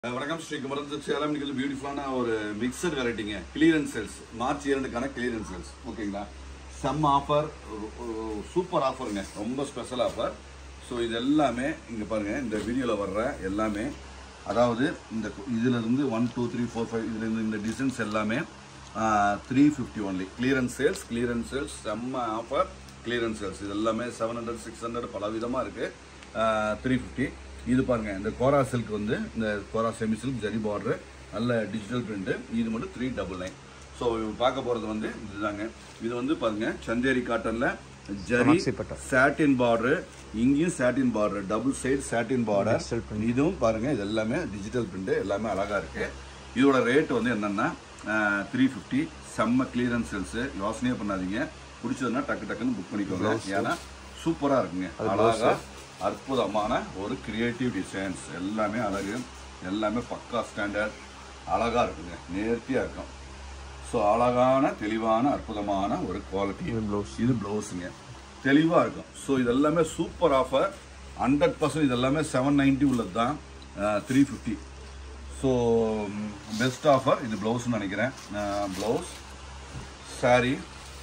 வணக்கம் ஸ்ரீ குமரன் சேலம் இன்னைக்கு பியூட்டிஃபுல்லான ஒரு மிக்சர் வெரைட்டிங்க கிளியரன்ஸ் சேல்ஸ் மார்ச் இரண்டுக்கான கிளியரன்ஸ் சேல்ஸ் ஓகேங்களா செம்ம ஆஃபர் சூப்பர் ஆஃபருங்க ரொம்ப ஸ்பெஷல் ஆஃபர் ஸோ இது எல்லாமே இங்கே பாருங்க இந்த வீடியோவில் வர்ற எல்லாமே அதாவது இந்த இதில் இருந்து one two three four five இதில் இருந்து இந்த டிசைன்ஸ் எல்லாமே three fifty only clearance sales clearance sales செம்ம ஆஃபர் கிளியரன்ஸ் சேல்ஸ் இது எல்லாமே செவன் ஹண்ட்ரட் சிக்ஸ் ஹண்ட்ரட் பல விதமாக இருக்குது த்ரீ ஃபிஃப்டி இது பாருங்க இந்த கோரா சில்க் வந்து இந்த kora semi silk zari border நல்ல டிஜிட்டல் பிரிண்ட் இது மட்டும் த்ரீ டபுள் நைன் ஸோ பார்க்க போகிறது வந்து இதுதாங்க இது வந்து பாருங்க சந்தேரி காட்டனில் ஜரி சாட்டின் பார்டர் இங்கேயும் satin border double side satin border இதுவும் பாருங்க இது எல்லாமே டிஜிட்டல் பிரிண்ட் எல்லாமே அழகா இருக்கு இதோட ரேட் வந்து என்னன்னா த்ரீ ஃபிஃப்டி செம்ம கிளியரன்ஸ் சேல்ஸ் யோசனையே பண்ணாதீங்க பிடிச்சதுன்னா டக்கு டக்குன்னு புக் பண்ணிக்கோங்க ஏன்னா சூப்பரா இருக்குங்க அழகா அற்புதமான ஒரு கிரியேட்டிவ் டிசைன்ஸ் எல்லாமே அழகு எல்லாமே பக்கா ஸ்டாண்டர்ட் அழகா இருக்குங்க நேர்த்தியா இருக்கும் ஸோ அழகான தெளிவான அற்புதமான ஒரு குவாலிட்டி இது ப்ளவுஸுங்க தெளிவாக இருக்கும் ஸோ இது எல்லாமே சூப்பர் ஆஃபர் ஹண்ட்ரட் பர்சன்ட் இது எல்லாமே செவன் நைன்ட்டி உள்ளது தான் three fifty so best offer இது ப்ளவுஸ்னு நினைக்கிறேன் ப்ளவுஸ் saree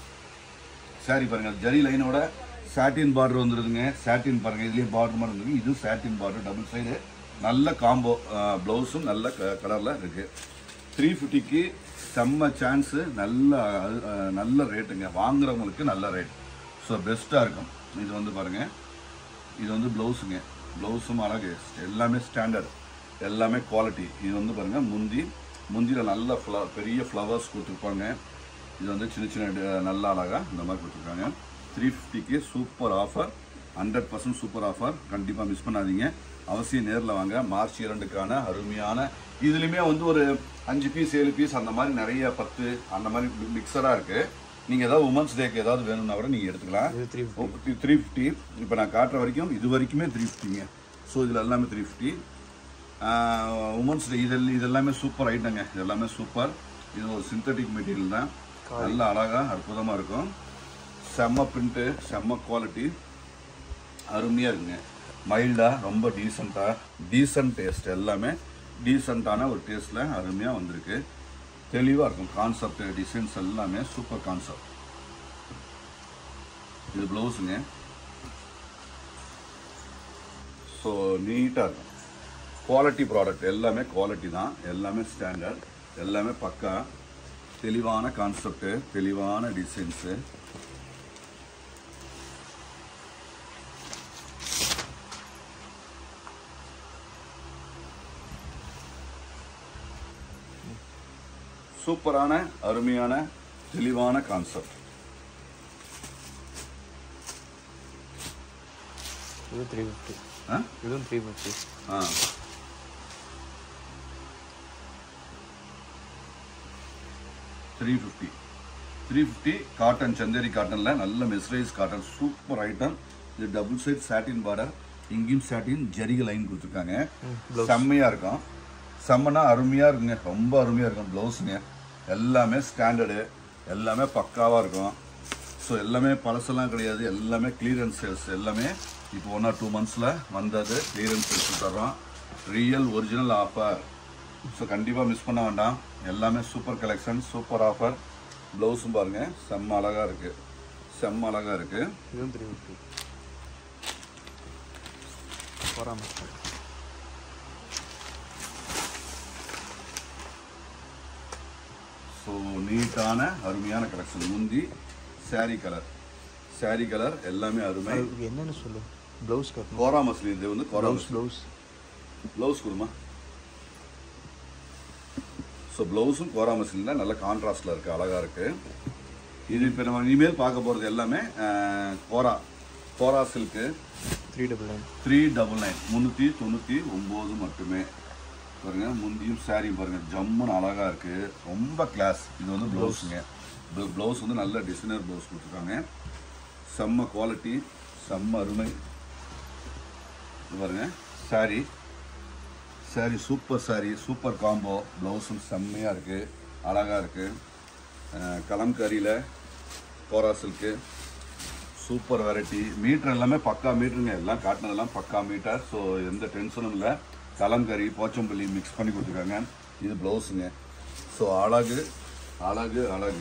saree பாருங்க ஜரி லைனோட சாட்டின் பார்டர் வந்துருதுங்க சாட்டின் பாருங்க இதுலயே பார்டர் மாதிரி வந்துருக்கு இது சாட்டின் பார்டர் டபுள் சைடு நல்ல காம்போ ப்ளவுஸும் நல்ல கலரில் இருக்கு த்ரீ ஃபிஃப்டிக்கு செம்ம சான்ஸு நல்ல அஹ், நல்ல ரேட்டுங்க வாங்குறவங்களுக்கு நல்ல ரேட் ஸோ பெஸ்ட்டாக இருக்கும் இது வந்து பாருங்க இது வந்து ப்ளவுஸுங்க ப்ளவுஸும் அழகு எல்லாமே ஸ்டாண்டர்ட் எல்லாமே குவாலிட்டி இது வந்து பாருங்க முந்தி முந்தியில் நல்ல ஃப்ள பெரிய ஃப்ளவர்ஸ் கொடுத்துருப்பாங்க இது வந்து சின்ன சின்ன ட- நல்ல அழகா இந்த மாதிரி கொடுத்துருக்காங்க த்ரீ ஃபிஃப்டிக்கு super offer hundred percent super offer கண்டிப்பாக மிஸ் பண்ணாதீங்க அவசியம் நேரில் வாங்க மார்ச் இரண்டுக்கான அருமையான இதுலேயுமே வந்து ஒரு அஞ்சு பீஸ் ஏழு பீஸ் அந்த மாதிரி நிறைய பத்து அந்த மாதிரி மிக்சராக இருக்குது நீங்கள் ஏதாவது உமன்ஸ் டேக்கு ஏதாவது வேணும்னா கூட நீங்கள் எடுத்துக்கலாம் த்ரீ ஃபிஃப்டி இப்போ நான் காட்டுற வரைக்கும் இது வரைக்குமே த்ரீ ஃபிஃப்டிங்க ஸோ இதில் எல்லாமே த்ரீ ஃபிஃப்டி உமன்ஸ் டே இதெல்லாம் இதெல்லாமே சூப்பர் ஐட்டங்க இது எல்லாமே சூப்பர் இது ஒரு சிந்தட்டிக் மெட்டீரியல் தான் நல்ல அழகா அற்புதமாக இருக்கும் செம்ம பிரிண்ட்டு செம்ம குவாலிட்டி அருமையாக இருக்குங்க மைல்டாக ரொம்ப டீசெண்டாக டீசன்ட் டேஸ்ட் எல்லாமே டீசெண்டான ஒரு டேஸ்ட்டில் அருமையாக வந்திருக்கு தெளிவாக இருக்கும் கான்செப்ட் டிசைன்ஸ் எல்லாமே சூப்பர் கான்செப்ட் இது ப்ளவுஸுங்க ஸோ நீட்டாக இருக்கும் குவாலிட்டி ப்ராடக்ட் எல்லாமே குவாலிட்டி தான் எல்லாமே ஸ்டாண்டர்ட் எல்லாமே பக்கா தெளிவான கான்செப்ட் தெளிவான டிசைன்ஸு சூப்பரான அருமையான தெளிவான கான்செப்ட் இது த்ரீ ஃபிஃப்டி ஆ இதுவும் த்ரீ ஃபிஃப்டி ஆ three fifty three fifty cotton Chanderi காட்டனில் நல்ல மெஸ்ரைஸ் காட்டன் சூப்பர் ஐட்டம் இது டபுள் சைட் சாட்டின் பார்டர் இங்கேயும் சாட்டின் ஜரிக லைன் கொடுத்துருக்காங்க செம்மையாக இருக்கும் செம்மனா அருமையாக இருக்குங்க ரொம்ப அருமையாக இருக்கும் ப்ளவுஸுங்க எல்லாமே ஸ்டாண்டர்டு எல்லாமே பக்காவாக இருக்கும் ஸோ எல்லாமே பழசெல்லாம் கிடையாது எல்லாமே கிளியரன்ஸ் சேல்ஸ் எல்லாமே இப்போ ஒன் ஆர் டூ மந்த்ஸில் வந்தது கிளியரன்ஸ் சேல்ஸ் தர்றோம் ரியல் ஒரிஜினல் ஆஃபர் ஸோ கண்டிப்பாக மிஸ் பண்ண வேண்டாம் எல்லாமே சூப்பர் கலெக்ஷன் சூப்பர் ஆஃபர் ப்ளவுஸும் பாருங்கள் செம்ம அழகாக இருக்குது செம்ம அழகாக இருக்குது இதுவும் த்ரீ ஃபிஃப்டி போகிறாம ஸோ நீட்டான அருமையான கலெக்ஷன் முந்தி saree கலர் saree கலர் எல்லாமே அருமை என்னன்னு சொல்லு ப்ளவுஸ் கட்டணும் கோரா மஸ்லின் இது வந்து கோரா ப்ளவுஸ் ப்ளவுஸ் ப்ளவுஸ் கொடுமா ஸோ ப்ளவுஸும் கோரா மசிலில் நல்ல கான்ட்ராஸ்டில் இருக்குது அழகாக இருக்குது இது இப்போ நம்ம இனிமேல் பார்க்க போகிறது எல்லாமே அஹ், kora kora silk three double nine three double nine முந்நூற்றி தொண்ணூற்றி ஒம்பது மட்டுமே பாருங்க முந்தியும் சாரியும் பாருங்க ஜம்முன்னு அழகாக இருக்குது ரொம்ப கிளாஸ் இது வந்து ப்ளவுஸுங்க ப்ளவுஸ் வந்து நல்ல டிசைனர் ப்ளவுஸ் கொடுத்துருக்காங்க செம்ம குவாலிட்டி செம்ம அருமை இது பாருங்க sari sari super sari super combo ப்ளவுஸும் செம்மையாக இருக்குது அழகாக இருக்குது கலம்கரியில் kora silk super variety metre எல்லாமே பக்கா மீட்டருங்க எல்லாம் காட்டினதெல்லாம் பக்கா மீட்டர் ஸோ எந்த டென்ஷனும் இல்லை கலங்கரி போச்சம்பள்ளி மிக்ஸ் பண்ணி கொடுத்துருக்காங்க இது ப்ளவுஸுங்க ஸோ அழகு அழகு அழகு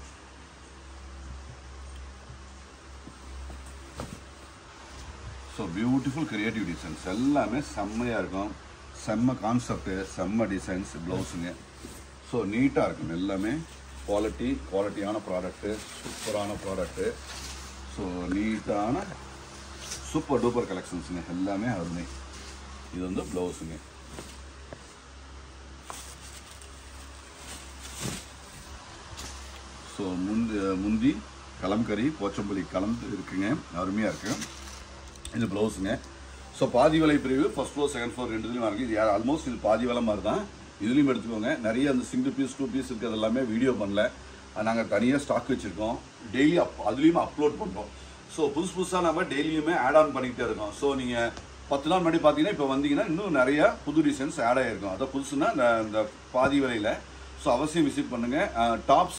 ஸோ பியூட்டிஃபுல் கிரியேட்டிவ் டிசைன்ஸ் எல்லாமே செம்மையாக இருக்கும் செம்ம கான்செப்ட்டு செம்ம டிசைன்ஸ் ப்ளவுஸுங்க ஸோ நீட்டாக இருக்கும் எல்லாமே குவாலிட்டி குவாலிட்டியான ப்ராடக்ட்டு சூப்பரான ப்ராடக்ட்டு ஸோ நீட்டான சூப்பர் டூப்பர் கலெக்ஷன்ஸுங்க எல்லாமே அருமை இது வந்து ப்ளவுஸுங்க ஸோ முந்தி முந்தி கலம்கரி போச்சம்பள்ளி கலந்து இருக்குங்க அருமையாக இருக்குது இது ப்ளவுஸுங்க ஸோ பாதி விலை பிரிவு ஃபர்ஸ்ட் ஃப்ளோர் செகண்ட் ஃப்ளோர் ரெண்டுலையும் இருக்குது இது ஆல்மோஸ்ட் இது பாதி விலை மாதிரி தான் இதுலேயும் எடுத்துக்கோங்க நிறைய அந்த சிங்கிள் பீஸ் டூ பீஸ் இருக்கிறது எல்லாமே வீடியோ பண்ணல நாங்கள் தனியாக ஸ்டாக் வச்சுருக்கோம் டெய்லி அப் அதுலேயும் அப்லோட் பண்ணுறோம் ஸோ புதுசு புதுசாக நம்ம டெய்லியுமே ஆட் ஆன் பண்ணிக்கிட்டே இருக்கோம் ஸோ நீங்கள் பத்து நாள் முன்னாடி பார்த்தீங்கன்னா இப்போ வந்தீங்கன்னா இன்னும் நிறைய புது டிசைன்ஸ் ஆட் ஆகிருக்கும் அதான் புதுசுன்னா இந்த இந்த பாதி விலையில் ஸோ அவசியம் விசிட் பண்ணுங்கள் டாப்ஸ்